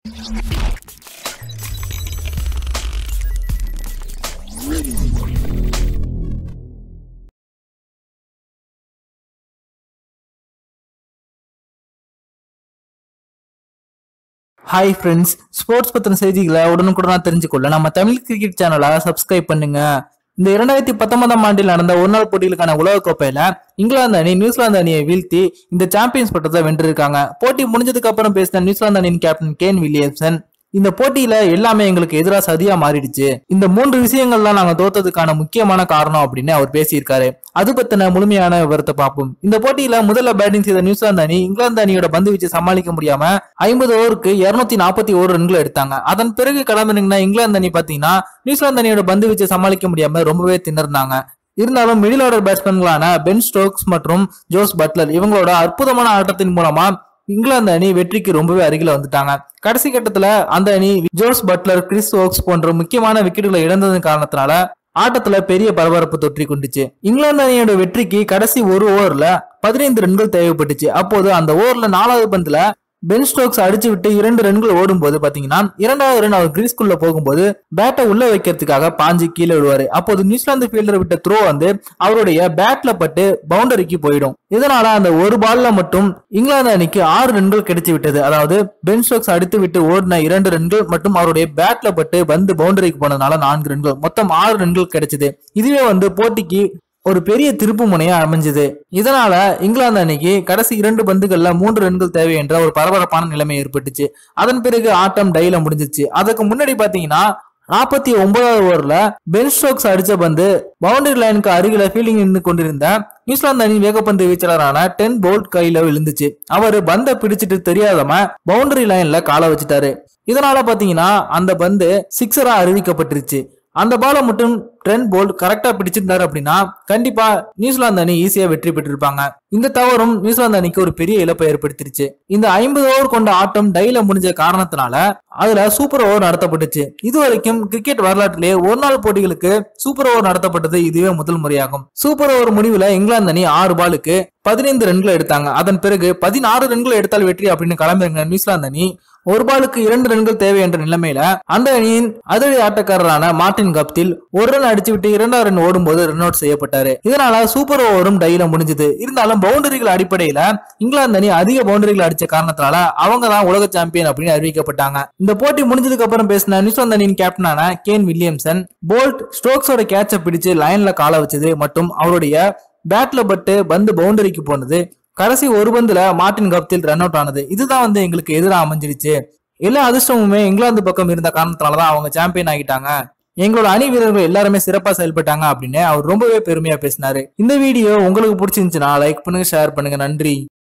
hi friends sports பத்தின செய்திகளை உடனுக்குடனா தெரிஞ்சுக்கொள்ள நம்ம தமிழ் கிரிக்கெட் சேனலை சப்ஸ்கிரைப் பண்ணுங்க இந்த இரண்டாயிரத்தி பத்தொன்பதாம் ஆண்டில் நடந்த ஒரு நாள் போட்டிகளுக்கான உலகக்கோப்பையில இங்கிலாந்து அணி நியூசிலாந்து அணியை வீழ்த்தி இந்த சாம்பியன்ஸ் பட்டத்தை வென்றிருக்காங்க போட்டி முடிஞ்சதுக்கு அப்புறம் பேசின நியூசிலாந்து அணியின் கேப்டன் கேன் வில்லியம்சன் இந்த போட்டியில எல்லாமே எங்களுக்கு எதிராக சதியா மாறிடுச்சு இந்த மூன்று விஷயங்கள்லாம் நாங்க தோத்ததுக்கான முக்கியமான காரணம் அப்படின்னு அவர் பேசியிருக்காரு அது பத்தின முழுமையான விவரத்தை பார்ப்போம் இந்த போட்டியில முதல்ல பேட்டிங் செய்த நியூசிலாந்து அணி இங்கிலாந்து அணியோட பந்து வீச்சு சமாளிக்க முடியாம ஐம்பது ஓவருக்கு இருநூத்தி நாற்பத்தி ஒரு ரன்கள் எடுத்தாங்க அதன் பிறகு கிளம்பினீங்கன்னா இங்கிலாந்து அணி பாத்தீங்கன்னா நியூசிலாந்து அணியோட பந்து வீச்சை சமாளிக்க முடியாம ரொம்பவே திணறினாங்க இருந்தாலும் மிடில் ஆர்டர் பேட்ஸ்மேன்களான பென் ஸ்டோக்ஸ் மற்றும் ஜோஸ் பட்லர் இவங்களோட அற்புதமான ஆட்டத்தின் மூலமா இங்கிலாந்து அணி வெற்றிக்கு ரொம்பவே அருகில வந்துட்டாங்க கடைசி கட்டத்துல அந்த அணி ஜோஸ் பட்லர் கிறிஸ் ஓக்ஸ் போன்ற முக்கியமான விக்கெட்டுகளை இழந்ததன் காரணத்தினால ஆட்டத்துல பெரிய பரபரப்பு தொற்றி கொண்டுச்சு இங்கிலாந்து அணியோட வெற்றிக்கு கடைசி ஒரு ஓவர்ல பதினைந்து ரன்கள் தேவைப்பட்டுச்சு அப்போது அந்த ஓவர்ல நாலாவது பந்துல பென் ஸ்டோக்ஸ் அடிச்சு விட்டு இரண்டு ரன்கள் ஓடும்போது பாத்தீங்கன்னா இரண்டாவது ரன் அவர் கிரீஸ்குள்ள போகும்போது பேட்டை உள்ள வைக்கிறதுக்காக பாஞ்சு கீழே விடுவாரு அப்போது நியூசிலாந்து ஃபீல்டர் விட்ட த்ரோ வந்து அவருடைய பேட்ல பட்டு பவுண்டரிக்கு போயிடும் இதனால அந்த ஒரு பால்ல மட்டும் இங்கிலாந்து அணிக்கு ஆறு ரன்கள் கிடைச்சு விட்டது அதாவது பென் ஸ்டோக்ஸ் அடித்து விட்டு ஓடின இரண்டு ரன்கள் மற்றும் அவருடைய பேட்ல பட்டு பந்து பவுண்டரிக்கு போனதுனால நான்கு ரன்கள் மொத்தம் ஆறு ரன்கள் கிடைச்சது இதுவே வந்து போட்டிக்கு ஒரு பெரிய திருப்பு முனையா அமைஞ்சது இதனால இங்கிலாந்து அணிக்கு கடைசி இரண்டு பந்துகள்ல மூன்று ரன்கள் தேவை என்ற ஒரு பரபரப்பான நிலைமை ஏற்பட்டுச்சு அதன் பிறகு ஆட்டம் டைல முடிஞ்சிச்சு அதுக்கு முன்னாடி பாத்தீங்கன்னா நாற்பத்தி ஒன்பதாவது ஓவர்ல பென் ஸ்டோக்ஸ் அடிச்ச பந்து பவுண்டரி லைனுக்கு அருகில ஃபீல்டிங் நின்று கொண்டிருந்த நியூசிலாந்து அணி வேகப்பந்து வீச்சாளரான டென் போல்ட் கையில விழுந்துச்சு அவரு பந்தை பிடிச்சிட்டு தெரியாதம பவுண்டரி லைன்ல காலை வச்சுட்டாரு இதனால பாத்தீங்கன்னா அந்த பந்து சிக்ஸரா அறிவிக்கப்பட்டுருச்சு அந்த பாலை மட்டும் ட்ரெண்ட் போல்ட் கரெக்டா பிடிச்சிருந்தாரு அப்படின்னா கண்டிப்பா நியூசிலாந்து அணி ஈஸியா வெற்றி பெற்றிருப்பாங்க இந்த தவறும் நியூசிலாந்து அணிக்கு ஒரு பெரிய இழப்பை ஏற்படுத்திருச்சு இந்த ஐம்பது ஓவர் கொண்ட ஆட்டம் டைல முடிஞ்ச காரணத்தினால அதுல சூப்பர் ஓவர் நடத்தப்பட்டுச்சு இது வரைக்கும் கிரிக்கெட் வரலாற்றிலே ஒரு நாள் போட்டிகளுக்கு சூப்பர் ஓவர் நடத்தப்பட்டது இதுவே முதல் முறையாகும் சூப்பர் ஓவர் முடிவுல இங்கிலாந்து அணி ஆறு பாலுக்கு பதினைந்து ரன்கள் எடுத்தாங்க அதன் பிறகு பதினாறு ரன்கள் எடுத்தால் வெற்றி அப்படின்னு கிளம்பிருங்க நியூசிலாந்து அணி ஒரு பாலுக்கு இரண்டு ரன்கள் தேவை என்ற நிலைமையில அந்த அணியின் அதிரடி ஆட்டக்காரரான மார்டின் கப்தில் ஒரு ரன் அடிச்சு விட்டு இரண்டாவது ரன் ஓடும்போது ரன் அவுட் செய்யப்பட்டாரு இதனால சூப்பர் ஓவரும் டைல முடிஞ்சது இருந்தாலும் பவுண்டரிகள் அடிப்படையில இங்கிலாந்து அணி அதிக பவுண்டரிகள் அடிச்ச காரணத்தினால அவங்க தான் உலக சாம்பியன் அப்படின்னு அறிவிக்கப்பட்டாங்க இந்த போட்டி முடிஞ்சதுக்கு அப்புறம் பேசின நியூசிலாந்து அணியின் கேப்டனான கேன் வில்லியம்சன் போல்ட் ஸ்டோக்ஸோட கேட்சை பிடிச்சு லைன்ல கால வச்சது மற்றும் அவருடைய பேட்ல பட்டு பந்து பவுண்டரிக்கு போனது கடைசி ஒரு பந்துல மார்டின் கப்தில் ரன் அவுட் ஆனது இதுதான் வந்து எங்களுக்கு எதிராக அமைஞ்சிருச்சு எல்லா அதிர்ஷ்டமுமே இங்கிலாந்து பக்கம் இருந்த காரணத்தினாலதான் அவங்க சாம்பியன் ஆகிட்டாங்க எங்களோட அணி வீரர்கள் எல்லாருமே சிறப்பா செயல்பட்டாங்க அப்படின்னு அவர் ரொம்பவே பெருமையா பேசினாரு இந்த வீடியோ உங்களுக்கு பிடிச்சிருந்துச்சுன்னா லைக் பண்ணுங்க ஷேர் பண்ணுங்க நன்றி